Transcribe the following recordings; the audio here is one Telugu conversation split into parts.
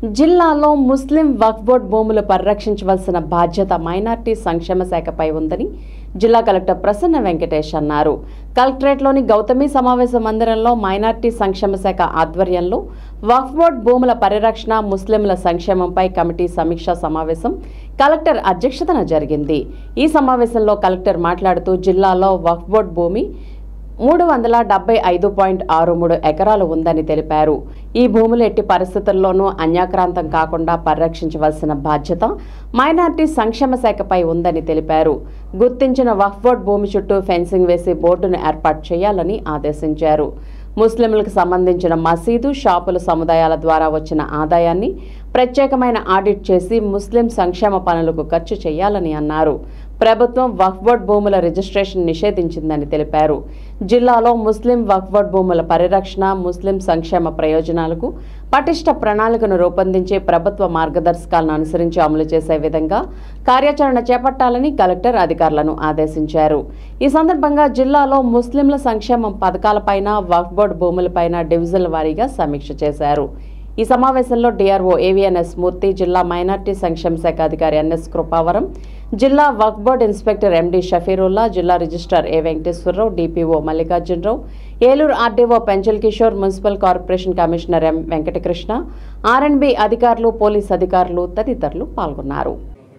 జిల్లాలో ముస్లిం వక్ఫ్ బోర్డ్ భూములు పరిరక్షించవలసిన బాధ్యత మైనార్టీ సంక్షేమ శాఖపై ఉందని జిల్లా కలెక్టర్ ప్రసన్న వెంకటేష్ అన్నారు కలెక్టరేట్లోని గౌతమి సమావేశ మందిరంలో మైనార్టీ సంక్షేమ శాఖ ఆధ్వర్యంలో వక్ఫ్ బోర్డ్ భూముల పరిరక్షణ ముస్లింల సంక్షేమంపై కమిటీ సమీక్షా సమావేశం కలెక్టర్ అధ్యక్షతన జరిగింది ఈ సమావేశంలో కలెక్టర్ మాట్లాడుతూ జిల్లాలో వక్ఫ్ బోర్డ్ భూమి మూడు వందల డెబ్బై ఐదు పాయింట్ ఆరు మూడు ఎకరాలు ఉందని తెలిపారు ఈ భూములు ఎట్టి పరిస్థితుల్లోనూ అన్యాక్రాంతం కాకుండా పరిరక్షించవలసిన బాధ్యత మైనార్టీ సంక్షేమ శాఖపై ఉందని తెలిపారు గుర్తించిన వక్ఫ్ బోర్డ్ భూమి చుట్టూ ఫెన్సింగ్ వేసి బోర్డును ఏర్పాటు చేయాలని ఆదేశించారు ముస్లింలకు సంబంధించిన మసీదు షాపుల సముదాయాల ద్వారా వచ్చిన ఆదాయాన్ని ప్రత్యేకమైన ఆడిట్ చేసి ముస్లిం సంక్షేమ పనులకు ఖర్చు చేయాలని అన్నారు ప్రభుత్వం వక్ఫ్ బోర్డ్ భూముల రిజిస్ట్రేషన్ నిషేధించిందని తెలిపారు జిల్లాలో ముస్లిం వక్ఫ్ బోర్డ్ భూముల పరిరక్షణ ముస్లిం సంక్షేమ ప్రయోజనాలకు పటిష్ట ప్రణాళికను రూపొందించే ప్రభుత్వ మార్గదర్శకాలను అనుసరించి అమలు చేసే విధంగా కార్యాచరణ చేపట్టాలని కలెక్టర్ అధికారులను ఆదేశించారు ఈ సందర్భంగా జిల్లాలో ముస్లింల సంక్షేమం పథకాలపైన వక్ఫ్ బోర్డు భూములపైన డివిజన్ల వారీగా సమీక్ష చేశారు ఈ సమావేశంలో డిఆర్ఓ ఏవిఎన్ఎస్ మూర్తి జిల్లా మైనార్టీ సంక్షేమ శాఖ అధికారి ఎన్ఎస్ కృపావరం జిల్లా వక్ఫ్ బోర్డ్ ఇన్స్పెక్టర్ ఎండి షఫీరుల్లా జిల్లా registrar A Venkateswara Rao DPO Mallikarjuna Rao Eluru RDO Penchal Kishore municipal corporation commissioner M Venkata Krishna R and B అధికారులు పోలీస్ అధికారులు తదితరులు పాల్గొన్నారు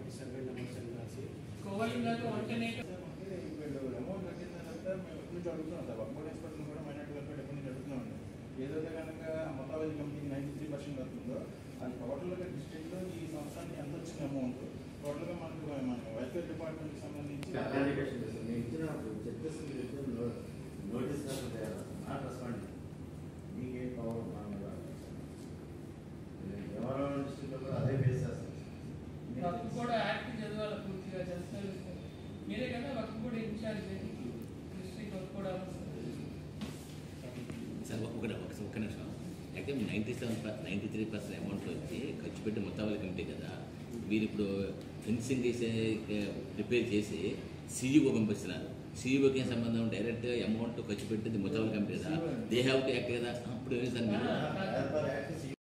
ఏదైతే కనుక మొత్తావళి కంపెనీ నైంటీ త్రీ పర్సెంట్ వస్తుందో అది టోటల్గా డిస్ట్రిక్ట్లో ఈ సంవత్సరానికి ఎంత వచ్చింది అమౌంట్ టోటల్గా మనకు మన వెల్ఫేర్ డిపార్ట్మెంట్కి సంబంధించి అప్లికేషన్ చేస్తాం నేను ఇచ్చినప్పుడు చెప్పేసి మీరు ఇచ్చిన నోటీస్ కాకుండా నాట్ రెస్పాండ్ మీకేం పవర్ మన మీద ఎవరో డిస్ట్రిక్ట్లో కూడా అదే బేస్ చేస్తాం వక్ఫ్ కూడా యాక్ట్ చదవాలి పూర్తిగా చేస్తారు మీరే కదా వక్ఫ్ కూడా ఇన్ఛార్జ్ డిస్ట్రిక్ట్ వక్ఫ్ కూడా సార్ ఒక ఒక ఒక్క నిమిషం అయితే ninety seven ninety three percent amount వచ్చి ఖర్చు పెట్టి మొత్తావళి కమిటీ కదా వీరు ఇప్పుడు ఫెన్సింగ్ చేసే రిపేర్ చేసి సీఈఓ పంపిస్తున్నారు సీఈఓకి ఏం సంబంధం డైరెక్ట్ అమౌంట్ ఖర్చు పెట్టింది మొత్తావళి కమిటీ కదా దే హ్యావ్ టు యాక్ట్ కదా అప్పుడు ఏమి సార్ మీరు యాజ్ పర్ యాక్ట్